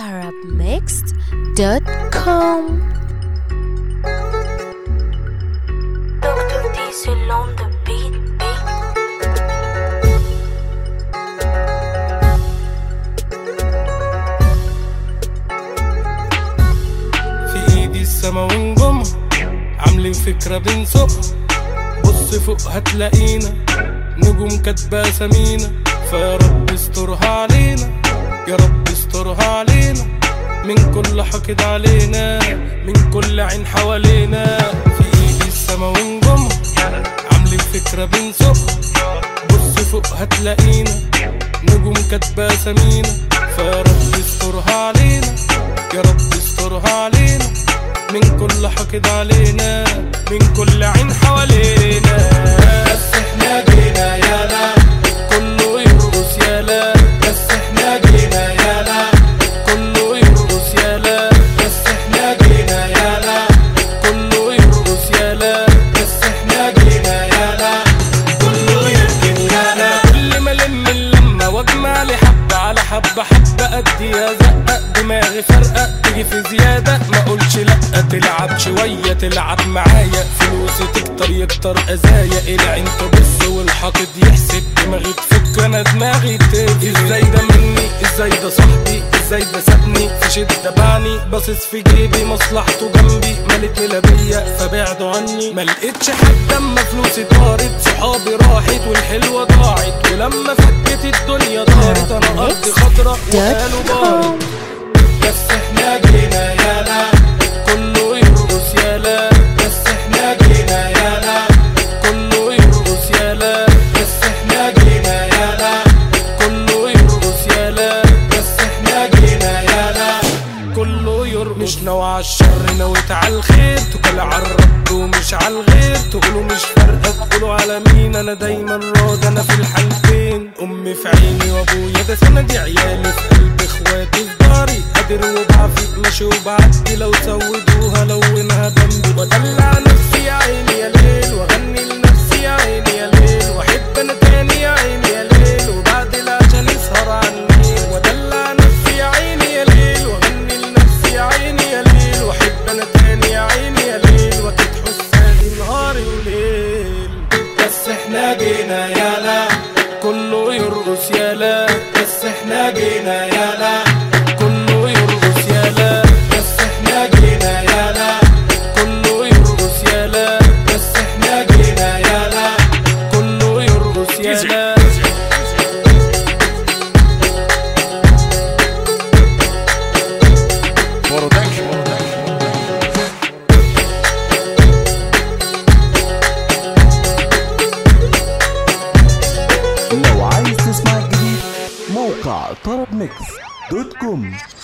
arabmixed.com Dr. Diesel on the beat, beat. في ايدي السما ونجوم عاملين فكرة بنسوق بص فوق هتلاقينا نجوم كاتبة سمينا فيا رب استرها علينا يا رب استرها علينا من كل حقد علينا من كل عين حوالينا في ايدي السما ونجوم عاملين فكرة بنسوق بص فوق هتلاقينا نجوم كاتبة سمينا فيا رب استرها علينا يا رب استرها علينا من كل حقد علينا من كل عين حوالينا بس احنا جينا يالا كله يرقص يالا بس احنا جينا يالا كله يرقص يالا بس احنا جينا يالا كله يرقص يالا بس احنا جينا يالا كله يرقص يالا كل ما لم اللمه واجمع لي حبه على حبه حبه ادي يا زقه دماغي فرقه تيجي في زياده ما اقولش لا تلعب شويه تلعب معايا فلوسي تكتر يكتر ازايا العين تبص والحاقد يحسب دماغي تفك انا دماغي تفك ازاي ده مني ازاي ده صاحبي ازاي ده سابني في شده بعني باصص في جيبي مصلحته جنبي مالت ملابيه فبعدوا عني ما لقيتش حد اما فلوسي طارت صحابي راحت والحلوه ضاعت ولما فكت الدنيا دارت انا ارض خضرا وقالوا بارت بس احنا جينا يالا كله يرقص يالا بس احنا جينا يالا كله يرقص يالا بس احنا جينا يالا كله يرقص يالا بس احنا جينا يالا كله يرقص مش نوع على الشر نويت على الخير تقول على الرب ومش على الغير تقولوا مش فارقه تقولوا على مين انا دايما راضي انا في الحالتين امي في عيني وابويا ده سندي عيالي في قلب اخواتي في داري قادر وبعفي ماشي وبعدي لو سودوها لونها جنبي ودلع نفسي يا عيني يا ليل واغني لنفسي يا عيني يا ليل واحب انا تاني يا عيني يا ليل وبعد العشاء نسهر على النيل ودلع نفسي يا عيني يا ليل واغني لنفسي يا عيني يا ليل واحب انا تاني يا عيني يا ليل وتضحوا السادي نهاري وليل بس احنا جينا يالا كله يرقص يالا بس احنا جينا يالا كله يرقص يالا بس احنا جينا يالا كله يرقص يالا بس احنا جينا يالا كله يرقص يالا لو عايز تسمع الجديد موقع طرب ميكس دوت كوم